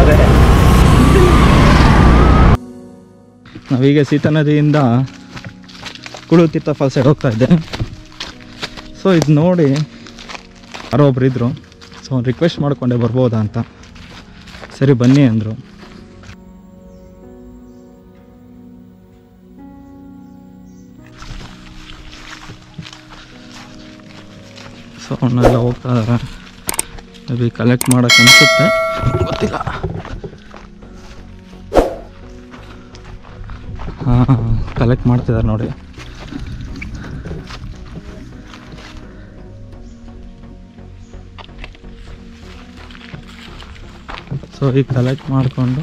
ಅದೇ ನಾವೀಗ ಸೀತಾ ನದಿಯಿಂದ ಕುಳುತೀರ್ಥ ಫಾಲ್ ಸೈಡ್ ಹೋಗ್ತಾ ಇದ್ದೆ ಸೊ ಇದು ನೋಡಿ ಯಾರೋ ಒಬ್ರು ಇದ್ದರು ಸೊ ರಿಕ್ವೆಸ್ಟ್ ಮಾಡಿಕೊಂಡೆ ಬರ್ಬೋದಾ ಅಂತ ಸರಿ ಬನ್ನಿ ಅಂದರು ಸೊ ಅವನ್ನೆಲ್ಲ ಹೋಗ್ತಾ ಇದ್ದಾರೆ ಮೇ ಬಿ ಕಲೆಕ್ಟ್ ಮಾಡೋಕ್ಕೆ ಅನಿಸುತ್ತೆ ಗೊತ್ತಿಲ್ಲ ಹಾಂ ಕಲೆಕ್ಟ್ ಮಾಡ್ತಿದ್ದಾರೆ ನೋಡಿ ಸೊ ಈಗ ಕಲೆಕ್ಟ್ ಮಾಡಿಕೊಂಡು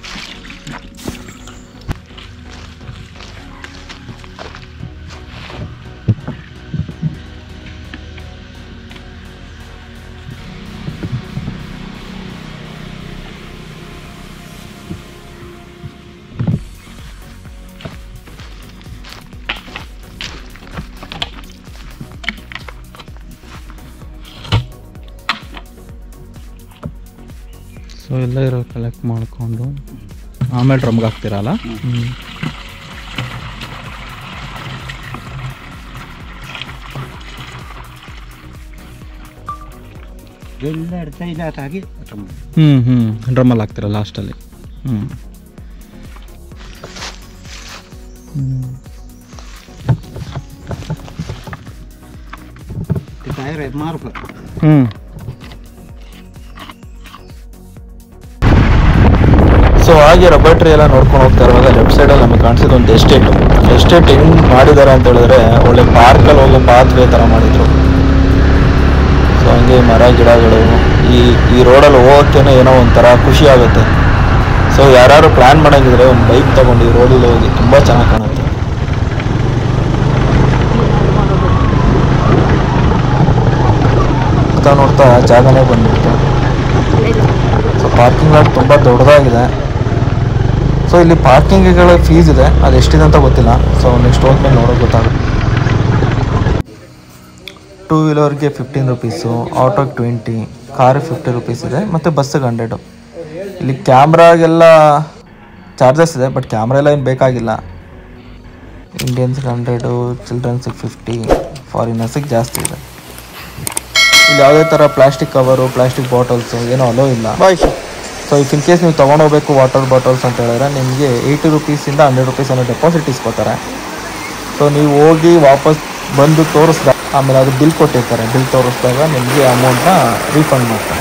ಸೊ ಎಲ್ಲ ಇರೋ ಕಲೆಕ್ಟ್ ಮಾಡಿಕೊಂಡು ಆಮೇಲೆ ಡ್ರಮ್ಗೆ ಹಾಕ್ತೀರಲ್ಲ ಹ್ಞೂ ಎಲ್ಲ ಇಡ್ತಾ ಇಲ್ಲ ಹಾಕಿ ಹ್ಞೂ ಹ್ಞೂ ಡ್ರಮ್ಮಲ್ಲಿ ಹಾಕ್ತೀರ ಲಾಸ್ಟಲ್ಲಿ ಹ್ಞೂ ಟೈರ್ ಮಾರ್ಬೇಕು ಹ್ಞೂ ಸೊ ಹಾಗೆ ರಬ್ಬರ್ ಟ್ರೀ ಎಲ್ಲ ನೋಡ್ಕೊಂಡು ಹೋಗ್ತಾ ಇರುವಾಗ ಲೆಫ್ಟ್ ಸೈಡಲ್ಲಿ ನಮಗೆ ಕಾಣಿಸಿದ ಒಂದು ಎಸ್ಟೇಟ್ ಎಸ್ಟೇಟ್ ಹೆಂಗ್ ಮಾಡಿದ್ದಾರೆ ಅಂತ ಹೇಳಿದ್ರೆ ಒಳ್ಳೆ ಪಾರ್ಕಲ್ಲಿ ಹೋಗೋ ಪಾತ್ವೆ ಥರ ಮಾಡಿದ್ರು ಸೊ ಹಂಗೆ ಮರ ಗಿಡಗಳು ಈ ಈ ರೋಡಲ್ಲಿ ಹೋಗೋಕ್ಕೇನೆ ಏನೋ ಒಂಥರ ಖುಷಿ ಆಗುತ್ತೆ ಸೊ ಯಾರು ಪ್ಲ್ಯಾನ್ ಮಾಡಂಗಿದ್ರೆ ಒಂದು ಬೈಕ್ ತೊಗೊಂಡು ಈ ರೋಡಲ್ಲಿ ಹೋಗಿ ತುಂಬ ಚೆನ್ನಾಗಿ ಕಾಣುತ್ತೆ ನೋಡ್ತಾ ನೋಡ್ತಾ ಜಾಗನೇ ಬಂದ್ಬಿಡ್ತು ಸೊ ಪಾರ್ಕಿಂಗ್ ಲಾಟ್ ತುಂಬ ದೊಡ್ಡದಾಗಿದೆ ಸೊ ಇಲ್ಲಿ ಪಾರ್ಕಿಂಗ್ಗಳ ಫೀಸ್ ಇದೆ ಅದು ಎಷ್ಟಿದೆ ಅಂತ ಗೊತ್ತಿಲ್ಲ ಸೊ ನೆಕ್ಸ್ಟ್ ಹೋದ್ಮೇಲೆ ನೋಡೋಕೆ ಗೊತ್ತಾಗುತ್ತೆ ಟೂ ವೀಲರ್ಗೆ ಫಿಫ್ಟೀನ್ ರುಪೀಸು ಆಟೋಗೆ ಟ್ವೆಂಟಿ ಕಾರ್ ಫಿಫ್ಟಿ ರುಪೀಸ್ ಇದೆ ಮತ್ತು ಬಸ್ಸಿಗೆ ಹಂಡ್ರೆಡು ಇಲ್ಲಿ ಕ್ಯಾಮ್ರಾಗೆಲ್ಲ ಚಾರ್ಜಸ್ ಇದೆ ಬಟ್ ಕ್ಯಾಮ್ರಾ ಎಲ್ಲ ಏನು ಬೇಕಾಗಿಲ್ಲ ಇಂಡಿಯನ್ಸ್ಗೆ ಹಂಡ್ರೆಡು ಚಿಲ್ಡ್ರನ್ಸಿಗೆ ಫಿಫ್ಟಿ ಫಾರಿನರ್ಸಿಗೆ ಜಾಸ್ತಿ ಇದೆ ಇಲ್ಲಿ ಯಾವುದೇ ಥರ ಪ್ಲಾಸ್ಟಿಕ್ ಕವರು ಪ್ಲಾಸ್ಟಿಕ್ ಬಾಟಲ್ಸು ಏನೋ ಅಲೋ ಇಲ್ಲ ಸೊ ಇಫ್ ಇನ್ ಕೇಸ್ ನೀವು ತೊಗೊಂಡೋಗ್ಬೇಕು ವಾಟರ್ ಬಾಟಲ್ಸ್ ಅಂತ ಹೇಳಿದ್ರೆ ನಿಮಗೆ ಏಯ್ಟಿ ರುಪೀಸಿಂದ ಹಂಡ್ರೆಡ್ ರುಪೀಸ್ ಅನ್ನೋ ಡೆಪಾಸಿಟ್ ಇಸ್ಕೊತಾರೆ ಸೊ ನೀವು ಹೋಗಿ ವಾಪಸ್ ಬಂದು ತೋರಿಸ್ದಾಗ ಆಮೇಲೆ ಅದು ಬಿಲ್ ಕೊಟ್ಟಿರ್ತಾರೆ ಬಿಲ್ ತೋರಿಸಿದಾಗ ನಿಮಗೆ ಅಮೌಂಟ್ನ ರೀಫಂಡ್ ಮಾಡ್ತಾರೆ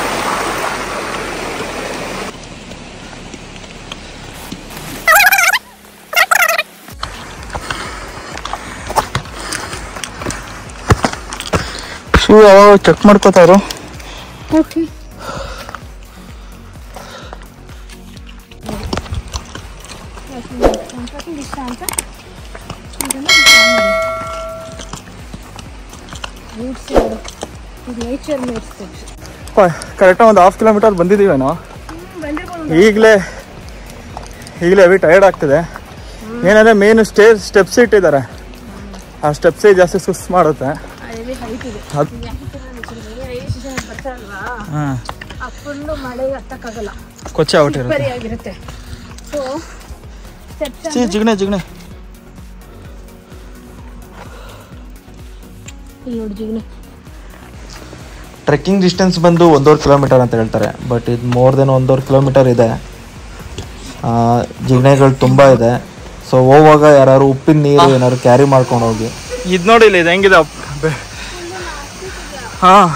ಶೂ ಯಾವಾಗ ಚೆಕ್ ಮಾಡ್ಕೋತಾರು ಓಕೆ ಇಷ್ಟ ಅಂತ ಇದನ್ನು ರೂಟ್ಸ್ ಇದು ನೇಚರ್ ಮೇಡ್ಸ್ ಕರೆಕ್ಟಾಗಿ ಒಂದು ಹಾಫ್ ಕಿಲೋಮೀಟರ್ ಬಂದಿದ್ದೀವೇನೋ ಬಂದಿರ್ಬೋದು ಈಗಲೇ ಈಗಲೇ ಹೆವಿ ಟಯರ್ಡ್ ಆಗ್ತಿದೆ ಏನಂದರೆ ಮೇನ್ ಸ್ಟೇರ್ ಸ್ಟೆಪ್ಸ್ ಇಟ್ಟಿದ್ದಾರೆ ಆ ಸ್ಟೆಪ್ಸೇ ಜಾಸ್ತಿ ಸುಸ್ ಮಾಡುತ್ತೆ ಹೆವಿ ಹೈಟ್ ಇದೆ ಅದು ರೈಲ್ವೆ ಸ್ಟೇಷನ್ ಬರ್ತಾರಲ್ವಾ ಹಾಂ ಆ ಫುಲ್ಲು ಮಳೆಗೆ ಹತ್ತಕ್ಕಾಗಲ್ಲ ಕೊಚ್ಚೆ ಔಟಿರುತ್ತೆ ಬರಿ ಆಗಿರುತ್ತೆ ಸೊ ಸ್ಟೆಪ್ಸ್ ಚಿ ಜಿಗಣೆ ಜಿಗಣೆ ನೋಡಿ ಜಿಗ್ನೆ ಟ್ರೆಕ್ಕಿಂಗ್ ಡಿಸ್ಟೆನ್ಸ್ ಬಂದು ಒಂದೂವರೆ ಕಿಲೋಮೀಟರ್ ಅಂತ ಹೇಳ್ತಾರೆ ಬಟ್ ಇದು ಮೋರ್ ದೆನ್ ಒಂದೂವರೆ ಕಿಲೋಮೀಟರ್ ಇದೆ ಆ, ಜಿಗಣೆಗಳು ತುಂಬ ಇದೆ ಸೊ ಹೋಗುವಾಗ ಯಾರು ಉಪ್ಪಿನ ನೀರು ಏನಾದ್ರು ಕ್ಯಾರಿ ಮಾಡ್ಕೊಂಡು ಹೋಗಿ ಇದು ನೋಡಿ ಇಲ್ಲಿ ಇದು ಹೆಂಗಿದೆ ಹಾಂ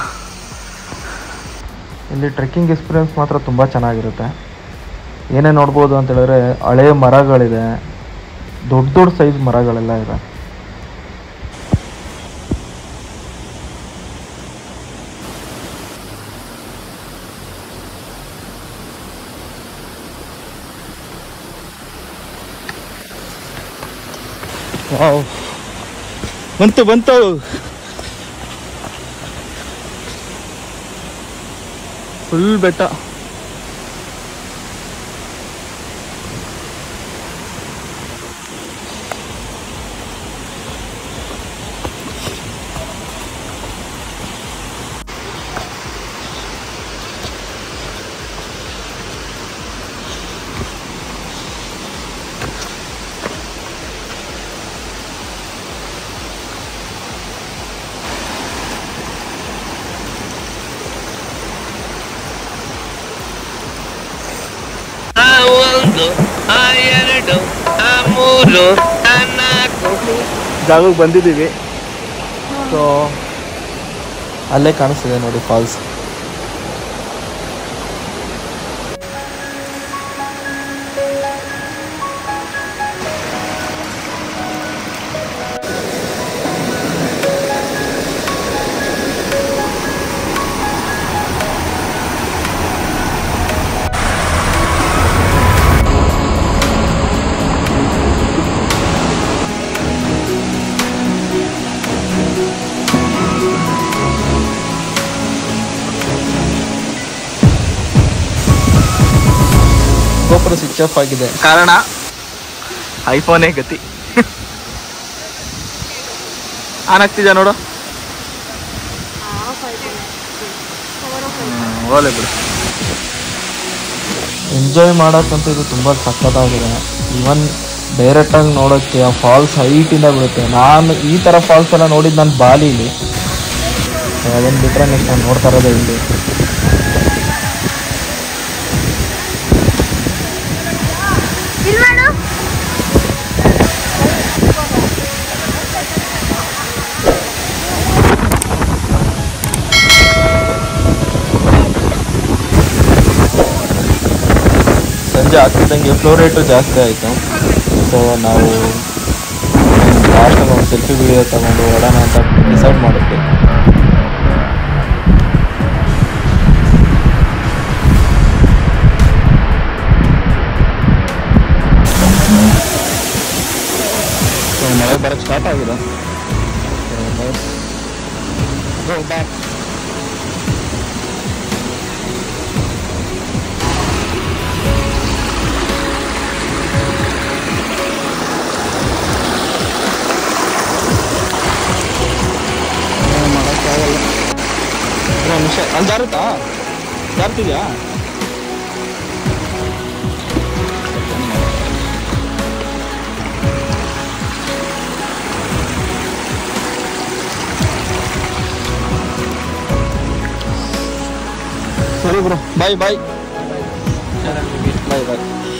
ಇಲ್ಲಿ ಟ್ರೆಕ್ಕಿಂಗ್ ಎಕ್ಸ್ಪೀರಿಯನ್ಸ್ ಮಾತ್ರ ತುಂಬ ಚೆನ್ನಾಗಿರುತ್ತೆ ಏನೇ ನೋಡ್ಬೋದು ಅಂತ ಹೇಳಿದ್ರೆ ಹಳೆಯ ಮರಗಳಿದೆ ದೊಡ್ಡ ದೊಡ್ಡ ಸೈಜ್ ಮರಗಳೆಲ್ಲ ಇದೆ ವಾವ್ ಬಂತು ಬಂತು ಫುಲ್ ಬೆಟ್ಟ ಒಂದು ಆ ಎರಡು ಆ ಮೂರು ಆ ನಾಲ್ಕು ಜಾಗಕ್ಕೆ ಬಂದಿದ್ದೀವಿ ಸೊ ಅಲ್ಲೇ ಕಾಣಿಸ್ತಿದೆ ನೋಡಿ ಫಾಲ್ಸ್ ಗೋಪುರ ಸ್ವಿಚ್ ಆಫ್ ಆಗಿದೆ ಕಾರಣ ಐಫೋನೇ ಗತಿ ಆನ್ ಆಗ್ತಿದ್ಯಾ ನೋಡು ಓಲೆ ಬಿಡು ಎಂಜಾಯ್ ಮಾಡೋಕ್ಕಂತೂ ಇದು ತುಂಬ ಸಖತ್ತಾಗಿದೆ ಈವನ್ ಡೈರೆಕ್ಟಾಗಿ ನೋಡೋಕ್ಕೆ ಆ ಫಾಲ್ಸ್ ಹೈಟಿಂದ ಬೀಳುತ್ತೆ ನಾನು ಈ ಥರ ಫಾಲ್ಸ್ ಎಲ್ಲ ನೋಡಿದ್ದು ನಾನು ಬಾಲಿಲಿ ಅದನ್ನು ಬಿಟ್ಟರೆ ನೆಕ್ಸ್ಟ್ ನಾನು ನೋಡ್ತಾ ಇರೋದೇ ಇಲ್ಲಿ ಸಂಜೆ ಆಗ್ತಿದ್ದಂಗೆ ಫ್ಲೋ ರೇಟು ಜಾಸ್ತಿ ಆಯಿತು ಸೊ ನಾವು ಲಾಸ್ಟಾಗಿ ಒಂದು ಸೆಲ್ಫಿ ವಿಡಿಯೋ ತಗೊಂಡು ಹೊಡೋಣ ಅಂತ ಡಿಸೈಡ್ ಮಾಡಿದ್ವಿ ಸೊ ಮಳೆ ಬರೋಕ್ಕೆ ಸ್ಟಾರ್ಟ್ ಆಗಿದೆ So, let's go back. ಮಾಡೋಕ್ಕಾಗಲ್ಲ ಒಂದು ನಿಮಿಷ ಅಲ್ಲಿ ಜಾರುತ್ತಾ ಜಾರ್ತಿದ್ಯಾ ಸರಿ ಬ್ರೋ ಬಾಯ್ ಬಾಯ್ ಬಾಯ್ ಬಾಯ್